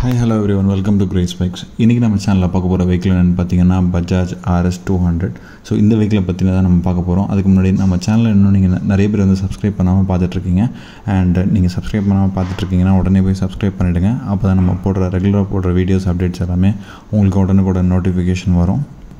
hi hello everyone welcome to Grace bikes இன்றைக்கி நம்ம சேனலில் பார்க்க போகிற வெஹிக்கிள் என்னென்னு பார்த்தீங்கன்னா Bajaj RS two hundred so இந்த வெஹிக்கிளை பற்றி தான் நம்ம பார்க்க போகிறோம் அதுக்கு முன்னாடி நம்ம சேனலில் இன்னும் நீங்கள் நிறைய பேர் வந்து சப்ஸ்கிரைப் பண்ணாமல் பார்த்துட்ருக்கீங்க அண்ட் நீங்கள் சப்ஸ்கிரைப் பண்ணாமல் பார்த்துட்ருக்கீங்கன்னா உடனே போய் சப்ஸ்கிரைப் பண்ணிவிடுங்க அப்போ தான் நம்ம போடுற ரெகுலராக போடுற வீடியோஸ் அப்டேட்ஸ் எல்லாமே உங்களுக்கு உடனுக்குடன் நோட்டிஃபிகேஷன் வரும்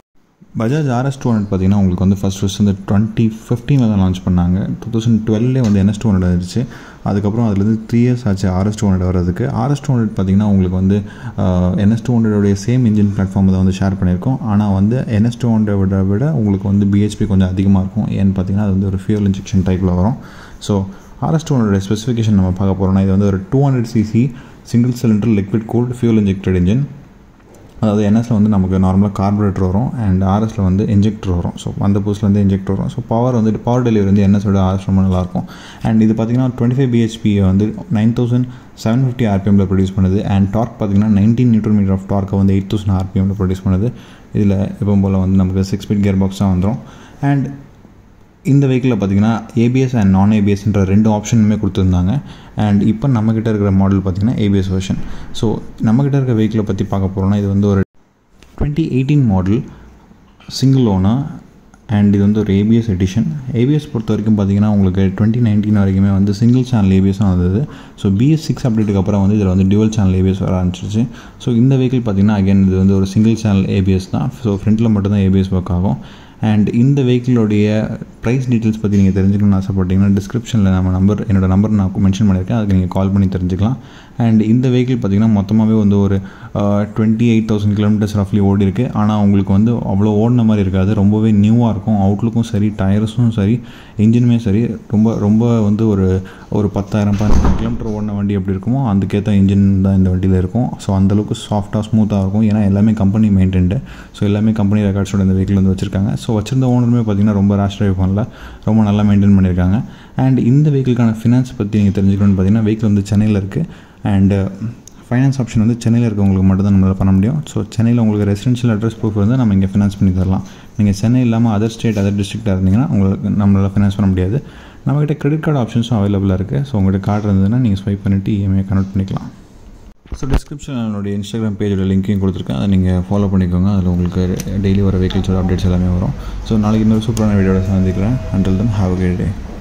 பஜாஜ் ஆர்எஸ் டூ ஹண்ட்ரட் பார்த்தீங்கன்னா உங்களுக்கு வந்து ஃபஸ்ட் ஃபஸ்ட் வந்து டுவெண்ட்டி ஃபிஃப்டீனில் தான் லான்ச் பண்ணாங்க டூ தௌசண்ட் டுவெல்லே வந்து என்எஸ் டூ ஹண்ட்ரட் வந்துருச்சு அதுக்கப்புறம் அதுலேருந்து த்ரீ இயர்ஸ் ஆச்சு ஆர்எஸ் டூ ஹண்ட்ரட் வரதுக்கு ஆர்எஸ் டூ ஹண்ட்ரட் பார்த்தீங்கன்னா உங்களுக்கு வந்து என்எஸ் டூ ஹண்ட்ரடோடைய சேம் இன்ஜின் பிளாட்ஃபார்ம் தான் வந்து ஷேர் பண்ணியிருக்கோம் ஆனால் வந்து என்எஸ் டூ ஹண்ட்ரட் விட உங்களுக்கு வந்து பிஹெச்பி கொஞ்சம் அதிகமாக இருக்கும் ஏன்னு பார்த்தீங்கன்னா அது வந்து ஒரு ஃபியூல் இன்ஜெக்ஷன் டைப்பில் வரும் so RS two hundred specification நம்ம பார்க்க போகிறோம்னா இது வந்து ஒரு two hundred CC single cylinder liquid cooled fuel injected engine அதாவது என்எஸில் வந்து நமக்கு நார்மலாக கார்பரேட்டர் வரும் அண்ட் ஆர்எஸில் வந்து இன்ஜெக்டர் வரும் ஸோ அந்த புதுசில் வந்து இன்ஜெக்டர் வரும் ஸோ பவர் வந்து பவர் டெலிவரி வந்து என்எஸோட ஆர்எஸ் ரொம்ப நல்லாயிருக்கும் அண்ட் இது பார்த்திங்கன்னா டுவெண்ட்டி ஃபைவ் பிஹெச்பியை வந்து நைன் தௌசண்ட் செவன் ஃபிஃப்டி ஆர்பிஎம்மில் ப்ரொடியூஸ் பண்ணுது அண்ட் டார்க் பார்த்திங்கன்னா நைன்டீன் நியூட்ரன் மீட்டர் ஆஃப் டார்க்கை வந்து எயிட் தௌசண்ட் ஆர்பிஎம்மில் ப்ரொடியூஸ் பண்ணுது இதில் எப்பவும் போல் வந்து நமக்கு சிக்ஸ் ஸ்பீட் கியர் பாக்ஸ் தான் வந்துடும் அண்ட் இந்த வெஹிக்கிளில் பார்த்தீங்கன்னா ஏபிஎஸ் அண்ட் நான் ஏபிஎஸ்ன்ற ரெண்டு ஆப்ஷனுமே கொடுத்துருந்தாங்க அண்ட் இப்போ நம்மக்கிட்ட இருக்கிற மாடல் பார்த்திங்கன்னா ஏபிஎஸ் வெர்ஷன் ஸோ நம்மக்கிட்ட இருக்கிற வெஹிக்கிளை பற்றி பார்க்க போகிறோம்னா இது வந்து ஒரு twenty eighteen model single owner and இது வந்து ஒரு ஏபிஎஸ் எடிஷன் ஏபிஎஸ் பொறுத்த வரைக்கும் பார்த்தீங்கன்னா உங்களுக்கு டுவெண்ட்டி நைன்டீன் வரைக்குமே வந்து சிங்கிள் சேனல் ஏபிஎஸ் தான் வந்தது ஸோ பிஎஸ் சிக்ஸ் அப்டேட்டுக்கு அப்புறம் வந்து இதில் வந்து டியூவல் சேனல் ஏபிஎஸ் வர ஆரம்பிச்சிருச்சு ஸோ இந்த வெஹிக்கிள் பார்த்தீங்கன்னா அகைன் இது வந்து ஒரு சிங்கிள் சேனல் ஏபிஎஸ் தான் ஸோ ஃப்ரண்ட்டில் மட்டும் தான் ஏபிஎஸ் ஒர்க் ஆகும் அண்ட் இந்த வெஹிக்கிளோடைய ப்ரைஸ் டீட்டெயில்ஸ் பற்றி நீங்கள் தெரிஞ்சுக்கணும்னு ஆசைப்பட்டீங்கன்னா டிஸ்கிரிப்ஷனில் நம்ம நம்பர் என்னோடய நம்பர் நான் மென்ஷன் பண்ணியிருக்கேன் அதுக்கு நீங்கள் கால் பண்ணி தெரிஞ்சுக்கலாம் அண்ட் இந்த வெஹிக்கிள் பார்த்திங்கன்னா மொத்தமாகவே வந்து ஒரு டுவெண்ட்டி எயிட் தௌசண்ட் கிலோமீட்டர்ஸ் ரஃப்லி ஓடி இருக்குது ஆனால் உங்களுக்கு வந்து அவ்வளோ ஓடின மாதிரி இருக்காது ரொம்பவே நியூவாக இருக்கும் அவுட்லுக்கும் சரி டயர்ஸும் சரி இன்ஜினுமே சரி ரொம்ப ரொம்ப வந்து ஒரு ஒரு பத்தாயிரம் பதினஞ்சாயிரம் கிலோமீட்டர் ஓடின வண்டி எப்படி இருக்குமோ அதுக்கேற்ற இன்ஜின் தான் இந்த வண்டியில் இருக்கும் ஸோ அந்தளவுக்கு சாஃப்டாக ஸ்மூத்தாக இருக்கும் ஏன்னா எல்லாமே கம்பெனி மெயின்டென்டு ஸோ எல்லாமே கம்பெனி ரெக்கார்ட்ஸோட இந்த வெஹிக்கிள் வந்து வச்சுருக்காங்க ஸோ வச்சிருந்த ஓனருமே பார்த்திங்கன்னா ரொம்ப ரேஷ் ட்ரைவ் பண்ணல ரொம்ப நல்லா மெயின்டைன் பண்ணியிருக்காங்க அண்ட் இந்த வெஹிக்கிளுக்கான ஃபினான்ஸ் பற்றி நீங்கள் தெரிஞ்சுக்கணும்னு பார்த்தீங்கன்னா வெஹிக்கிள் வந்து சென்னையில் இருக்குது அண்டு ஃபைனான்ஸ் ஆப்ஷன் வந்து சென்னையில் இருக்கவங்களுக்கு மட்டும் தான் நம்மளால் பண்ண முடியும் ஸோ சென்னையில் உங்களுக்கு ரெசிடென்ஷியல் அட்ரஸ் ப்ரூஃப் வந்து நம்ம இங்கே ஃபினான்ஸ் பண்ணி தரலாம் நீங்கள் சென்னை இல்லாமல் அதர் ஸ்டேட் அதர் டிஸ்ட்ரிக்டாக இருந்தீங்கன்னா உங்களுக்கு நம்மளால் ஃபினான்ஸ் பண்ண முடியாது நம்மக்கிட்ட கிரெடிட் கார்டு ஆப்ஷன்ஸும் அவைலபிளாக இருக்குது ஸோ உங்கள்கிட்ட கார்டு இருந்ததுன்னா நீங்கள் ஸ்வைப் பண்ணிவிட்டு இஎம்ஐ கனெக்ட் பண்ணிக்கலாம் ஸோ டிஸ்கிரிப்ஷன் என்னுடைய இன்ஸ்டாகிராம் பேஜோட லிங்க்கையும் கொடுத்துருக்கேன் அதை நீங்கள் ஃபாலோ பண்ணிக்கோங்க அதில் உங்களுக்கு டெய்லி வர வெஹிக்கிள்ஸோட அப்டேட்ஸ் எல்லாமே வரும் ஸோ நாளைக்கு இன்னொரு சூப்பரான வீடியோட சந்திக்கிறேன் until then have good day